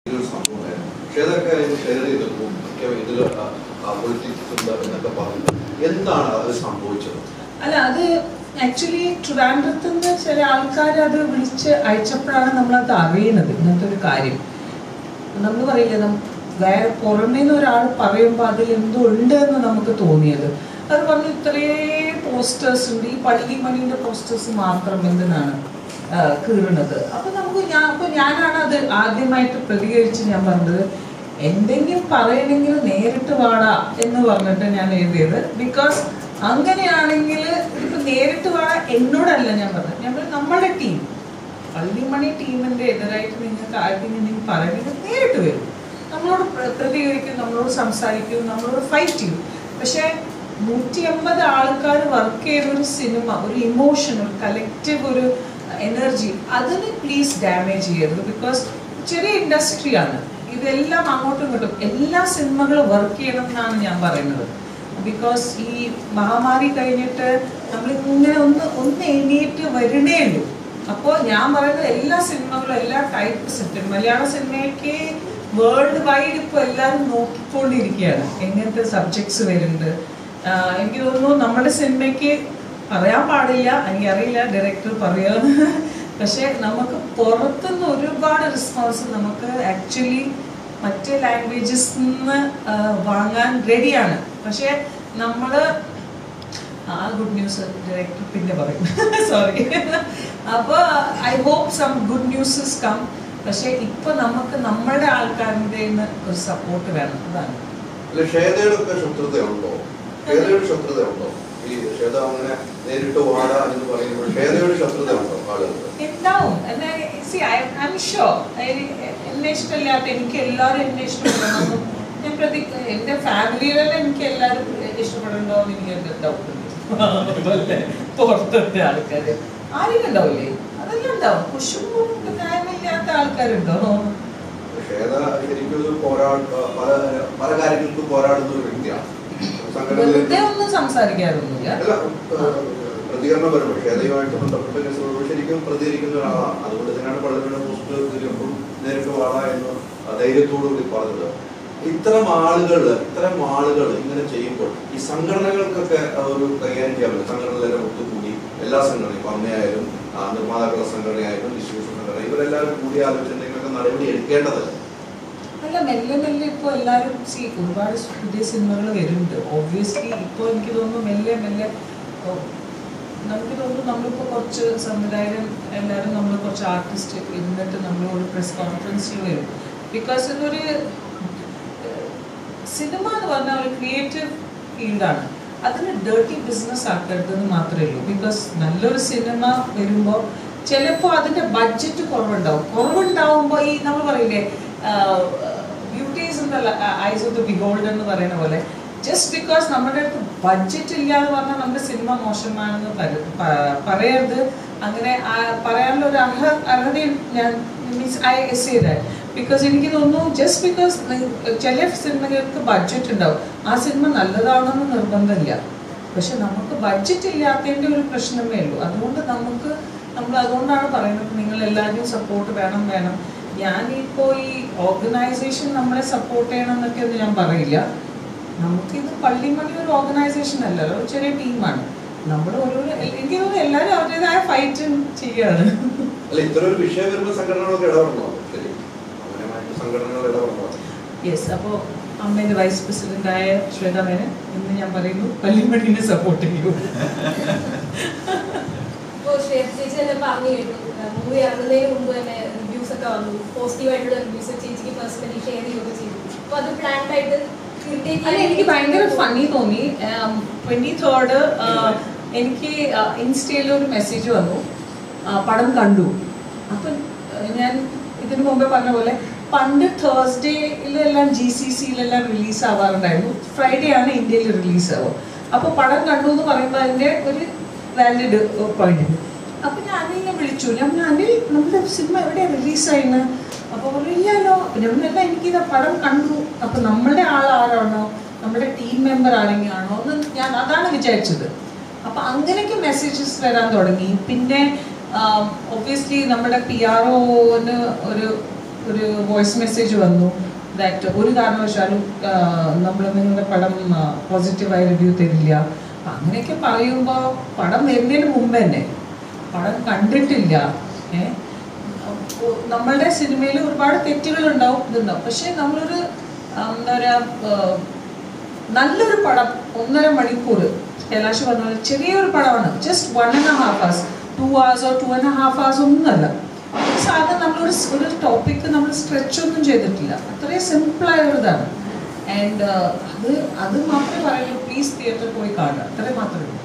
ഒരു സംഭവമായിരുന്നു പക്ഷേ അതൊക്കെ ഷെയർ ചെയ്തപ്പോൾ ഇതിൽ പൊളിറ്റിക്സ് ഉണ്ട് എന്നൊക്കെ പറഞ്ഞു എന്താണ് അത് സംഭവിച്ചത് അല്ല അത് ആക്ച്വലി ട്രിവാൻഡ്രത്ത് നിന്ന് ചില ആൾക്കാർ അത് വിളിച്ച് അയച്ചപ്പോഴാണ് നമ്മളത് അറിയുന്നത് ഇങ്ങനത്തെ ഒരു കാര്യം നമ്മൾ പറയില്ലേ നം വേറെ പുറമേ നിന്ന് ഒരാൾ പറയുമ്പോൾ അതിൽ എന്തോ ഉണ്ട് എന്ന് നമുക്ക് തോന്നിയത് അത് പറഞ്ഞു ഇത്രയും പോസ്റ്റേഴ്സ് ഉണ്ട് ഈ പള്ളി മണിന്റെ പോസ്റ്റേഴ്സ് മാത്രം എന്തിനാണ് ആ, കീറുന്നത് അപ്പൊ നമുക്ക് ഞാൻ അപ്പൊ ഞാനാണ് അത് ആദ്യമായിട്ട് പ്രതികരിച്ച് ഞാൻ പറഞ്ഞത് എന്തെങ്കിലും പറയണമെങ്കിൽ നേരിട്ട് വാടാ എന്ന് പറഞ്ഞിട്ട് ഞാൻ എഴുതിയത് ബിക്കോസ് അങ്ങനെയാണെങ്കിൽ ഇപ്പൊ നേരിട്ട് വാടാ എന്നോടല്ല ഞാൻ പറഞ്ഞത് ഞാൻ പറഞ്ഞത് നമ്മളുടെ ടീം പള്ളിമണി ടീമിന്റെ എതിരായിട്ട് നിങ്ങൾക്ക് ആർക്കെങ്കിലും പറയണമെങ്കിൽ നേരിട്ട് വരും നമ്മളോട് പ്ര- പ്രതികരിക്കും നമ്മളോട് സംസാരിക്കും നമ്മളോട് ഫൈറ്റ് ചെയ്യും പക്ഷേ നൂറ്റി അമ്പത് ആൾക്കാർ വർക്ക് ചെയ്ത ഒരു സിനിമ ഒരു ഇമോഷൻ ഒരു കലക്റ്റീവ് ഒരു എനർജി അതിന് പ്ലീസ് ഡാമേജ് ചെയ്യരുത് ബിക്കോസ് ചെറിയ ഇൻഡസ്ട്രിയാണ് ഇതെല്ലാം അങ്ങോട്ടും ഇങ്ങോട്ടും എല്ലാ സിനിമകളും വർക്ക് ചെയ്യണം എന്നാണ് ഞാൻ പറയുന്നത് ബിക്കോസ് ഈ മഹാമാരി കഴിഞ്ഞിട്ട് നമ്മൾ ഇങ്ങനെ ഒന്ന് ഒന്ന് എണീറ്റ് വരണേ ഉള്ളൂ അപ്പോൾ ഞാൻ പറയുന്നത് എല്ലാ സിനിമകളും എല്ലാ ടൈപ്പ് സിനിമ മലയാള സിനിമയ്ക്ക് വേൾഡ് വൈഡ് ഇപ്പോൾ എല്ലാവരും നോക്കിക്കൊണ്ടിരിക്കുകയാണ് എങ്ങനത്തെ സബ്ജക്ട്സ് വരുന്നുണ്ട് ആഹ് എനിക്ക് തോന്നുന്നു നമ്മുടെ സിനിമയ്ക്ക് പറയാൻ പാടില്ല എനിക്കറിയില്ല ഡയറക്ടർ പറയാന്ന് പക്ഷെ നമുക്ക് പുറത്തുനിന്ന് ഒരുപാട് റെസ്പോൺസ് നമുക്ക് ആക്ച്വലി മറ്റ് ലാംഗ്വേജസ് നിന്ന് ആഹ് വാങ്ങാൻ റെഡിയാണ് പക്ഷെ നമ്മൾ ആ ഗുഡ് ന്യൂസ് ഡയറക്ടർ പിന്നെ പറയും സോറി അപ്പോൾ I hope some good newses come പക്ഷെ ഇപ്പൊ നമുക്ക് നമ്മളുടെ ആൾക്കാരുടെ ഒരു സപ്പോർട്ട് വേണം അതാണ് അല്ല ഷേതയുടെ ഒക്കെ ശത്രുതയുണ്ടോ ഷേതയുടെ ശത്രുതയുണ്ടോ ഈ ഷേത അങ്ങനെ നേരിട്ട് വാടാ എന്ന് പറയുമ്പോൾ ഷേതയുടെ ശത്രുതയുണ്ടോ ആളുകൾക്ക് ഉണ്ടാവും see I I am sure എന്നെ ഇഷ്ടമില്ലാത്ത എനിക്ക് എല്ലാവരും എന്നെ ഇഷ്ടപ്പെടണമെന്നും ഞാൻ പ്രതി എൻ്റെ ഫാമിലിയിലെല്ലാം എനിക്ക് എല്ലാവരും ഇഷ്ടപ്പെടണ്ടോ എന്ന് എനിക്ക് ഡൗട്ട് ഉണ്ട് പുറത്തെ ആൾക്കാർ ആരും ഉണ്ടാവില്ലേ അതെല്ലാം ഉണ്ടാവും കുശുമ്പും ന്യായമില്ലാത്ത ആൾക്കാരുണ്ടോ ഷേത ശരിക്കും ഒരു പോരാട്ട പല പല കാര്യങ്ങൾക്കും പോരാടുന്ന ഒരു വ്യക്തിയാണ് സംഘടനയിൽ വെറുതെ ഒന്നും സംസാരിക്കാറൊന്നുമില്ല അല്ല ഏഹ്, പ്രതികരണം വരുമ്പോൾ ഷേതയുമായിട്ട് ബന്ധപ്പെട്ട കേസുകൾ ശരിക്കും പ്രതികരിക്കുന്ന ഒരാളാണ് അതുകൊണ്ട് തന്നെയാണ് പലരുടെ പോസ്റ്റ് തിരിയുമ്പോൾ നേരിട്ട് വാടാ എന്ന് ധൈര്യത്തോടു കൂടി പറഞ്ഞത് ഇത്തരം ആളുകൾ ഇത്തരം ആളുകൾ ഇങ്ങനെ ചെയ്യുമ്പോൾ ഈ സംഘടനകൾക്കൊക്കെ ഒരു കൈകാര്യം ചെയ്യാൻ പറ്റും സംഘടനകളെല്ലാം ഒത്തുകൂടി എല്ലാ സംഘടനയും ഇപ്പൊ അമ്മയായാലും ആ, നിർമ്മാതാക്കളുടെ സംഘടനയായാലും ഡിസ്ട്രിബ്യൂഷൻ സംഘടന ഇവരെല്ലാവരും കൂടി ആലോചിച്ച് എന്തെങ്കിലുമൊക്കെ നടപടി എടുക്കേണ്ടതല്ല അല്ല മെല്ലെ മെല്ലെ ഇപ്പോൾ എല്ലാവരും സി ഒരുപാട് പുതിയ സിനിമകൾ വരുന്നുണ്ട് ഓബ്വിയസ്ലി ഇപ്പോൾ എനിക്ക് തോന്നുന്നു മെല്ലെ മെല്ലെ ഓ, നമുക്ക് തോന്നുന്നു നമ്മളിപ്പോൾ കുറച്ച് സംവിധായകൻ എല്ലാവരും നമ്മൾ കുറച്ച് ആർട്ടിസ്റ്റ് ഇരുന്നിട്ട് നമ്മളോട് പ്രസ് കോൺഫറൻസിൽ വരും ബിക്കോസ് ഇതൊരു സിനിമ എന്ന് പറഞ്ഞാൽ ഒരു ക്രിയേറ്റീവ് ഫീൽഡാണ് അതിന് ഡേർട്ടി ബിസിനസ് ആക്കരുതെന്ന് മാത്രമേ ഉള്ളൂ ബിക്കോസ് നല്ലൊരു സിനിമ വരുമ്പോൾ ചിലപ്പോൾ അതിൻ്റെ ബഡ്ജറ്റ് കുറവുണ്ടാവും കുറവുണ്ടാവുമ്പോൾ ഈ നമ്മൾ പറയില്ലേ beauties in the eyes of the beholder എന്ന് പറയുന്ന പോലെ ജസ്റ്റ് ബിക്കോസ് നമ്മുടെ അടുത്ത് ബഡ്ജറ്റ് ഇല്ല എന്ന് പറഞ്ഞാൽ നമ്മുടെ സിനിമ മോശമാണെന്ന് പര- പ- പറയരുത് അങ്ങനെ ആ പറയാനുള്ള ഒരു അർഹ അർഹതയും ഞാൻ മീൻസ് ഐ എസ് ചെയ്ത ബിക്കോസ് എനിക്ക് തോന്നുന്നു ജസ്റ്റ് ബിക്കോസ് ചില സിനിമകൾക്ക് ബഡ്ജറ്റ് ഉണ്ടാവും ആ സിനിമ നല്ലതാണെന്ന് നിർബന്ധമില്ല പക്ഷെ നമുക്ക് ബഡ്ജറ്റ് ഇല്ലാത്തതിൻ്റെ ഒരു പ്രശ്നമേ ഉള്ളൂ അതുകൊണ്ട് നമുക്ക് നമ്മൾ അതുകൊണ്ടാണ് പറയുന്നത് നിങ്ങൾ എല്ലാവരും സപ്പോർട്ട് വേണം വേണം ഞാനിപ്പോൾ ഈ ഓർഗനൈസേഷൻ നമ്മളെ സപ്പോർട്ട് ചെയ്യണം എന്നൊക്കെ ഒന്നും ഞാൻ പറയില്ല നമുക്കിത് പള്ളിമണി ഒരു ഓർഗനൈസേഷൻ അല്ലല്ലോ ഒരു ചെറിയ ടീമാണ് നമ്മൾ ഓരോ എനിക്ക് തോന്നുന്നു എല്ലാവരും അവരുടേതായ ഫൈറ്റ് ചെയ്യാണ് അല്ല ഇത്തരം ഒരു വിഷയം വരുമ്പോൾ സംഘടനകളൊക്കെ ഇടപെടണോ ശരി അങ്ങനെ മറ്റു സംഘടനകൾ ഇടപെടണോ യെസ് അപ്പോൾ അമ്മയുടെ വൈസ് പ്രസിഡന്റായ ശ്വേത മേനൻ ഇന്ന് ഞാൻ പറയുന്നു പള്ളിമണിനെ സപ്പോർട്ട് ചെയ്യൂ ഇപ്പോൾ ശ്വേത ചേച്ചി തന്നെ പറഞ്ഞു കേട്ടു മൂവി ഇറങ്ങുന്നതിന് മുമ്പ് തന്നെ റിവ്യൂസ് ഒക്കെ വന്നു പോസിറ്റീവായിട്ടുള്ള റിവ്യൂസ് ചേച്ചിക്ക് പേഴ്സണലി ഷെയർ ചെയ്യുകയൊക്കെ ചെയ്തു അപ്പോൾ അത് പ്ലാൻഡ് ആയിട്ട് irritate അല്ല ചെയ്യാൻ എനിക്ക് ഭയങ്കര ഫണ്ണി തോന്നി ട്വന്റി തേർഡ് എനിക്ക് ഇൻസ്റ്റയിൽ ഒരു മെസ്സേജ് വന്നു ആ, പടം കണ്ടു അപ്പം ആ, ഞാൻ ഇതിനു മുമ്പേ പറഞ്ഞ പോലെ പണ്ട് തേഴ്സ്ഡേയിലെല്ലാം ജി സി സിയിലെല്ലാം റിലീസ് ആവാറുണ്ടായിരുന്നു ഫ്രൈഡേ ആണ് ഇന്ത്യയിൽ റിലീസ് ആവുക അപ്പോൾ പടം കണ്ടു എന്ന് പറയുമ്പോൾ അതിൻ്റെ ഒരു വാലിഡ് പോയിന്റ് അപ്പൊ ഞാൻ അനിലിനെ വിളിച്ചു ഞാൻ പറഞ്ഞു, അനിൽ നമ്മുടെ സിനിമ എവിടെയാ റിലീസായിന്ന് അപ്പൊ പറയില്ലല്ലോ നമ്മളല്ല എനിക്ക് ഇത് പടം കണ്ടു അപ്പൊ നമ്മളുടെ ആൾ ആരാണോ നമ്മുടെ ടീം മെമ്പർ ആരെങ്കിലും ആണോ എന്ന് ഞാൻ അതാണ് വിചാരിച്ചത് അപ്പൊ അങ്ങനെയൊക്കെ മെസ്സേജസ് വരാൻ തുടങ്ങി പിന്നെ ഒബ്വിയസ്ലി നമ്മുടെ പി ആർ ഒന് ഒരു ഒരു വോയിസ് മെസ്സേജ് വന്നു ദാറ്റ് ഒരു കാരണവശാലും നമ്മൾ നിങ്ങളുടെ പടം പോസിറ്റീവായ റിവ്യൂ തരില്ല അപ്പൊ അങ്ങനെയൊക്കെ പറയുമ്പോൾ പടം വരുന്നതിന് മുമ്പ് തന്നെ പടം കണ്ടിട്ടില്ല ഏ അപ്പോ നമ്മളുടെ സിനിമയിൽ ഒരുപാട് തെറ്റുകൾ ഉണ്ടാവും ഇതുണ്ടാവും പക്ഷെ നമ്മളൊരു ആ, എന്താ പറയാ ആ, നല്ലൊരു പടം ഒന്നര മണിക്കൂർ കൈലാഷ് പറഞ്ഞ പോലെ ചെറിയൊരു പടമാണ് just one and half hours two hours two and half hours ഒന്നുമല്ല ഈ സാധനം നമ്മളൊരു സ് ഒരു ടോപ്പിക്ക് നമ്മൾ സ്ട്രെച്ച് ഒന്നും ചെയ്തിട്ടില്ല അത്രയും സിമ്പിളായ ഒരു ഇതാണ് ആൻഡ് അത് അത് മാത്രമേ പറയുള്ളൂ പ്ലീസ് തിയേറ്ററിൽ പോയി കാണുക അത്രയും മാത്രമേ ഉള്ളൂ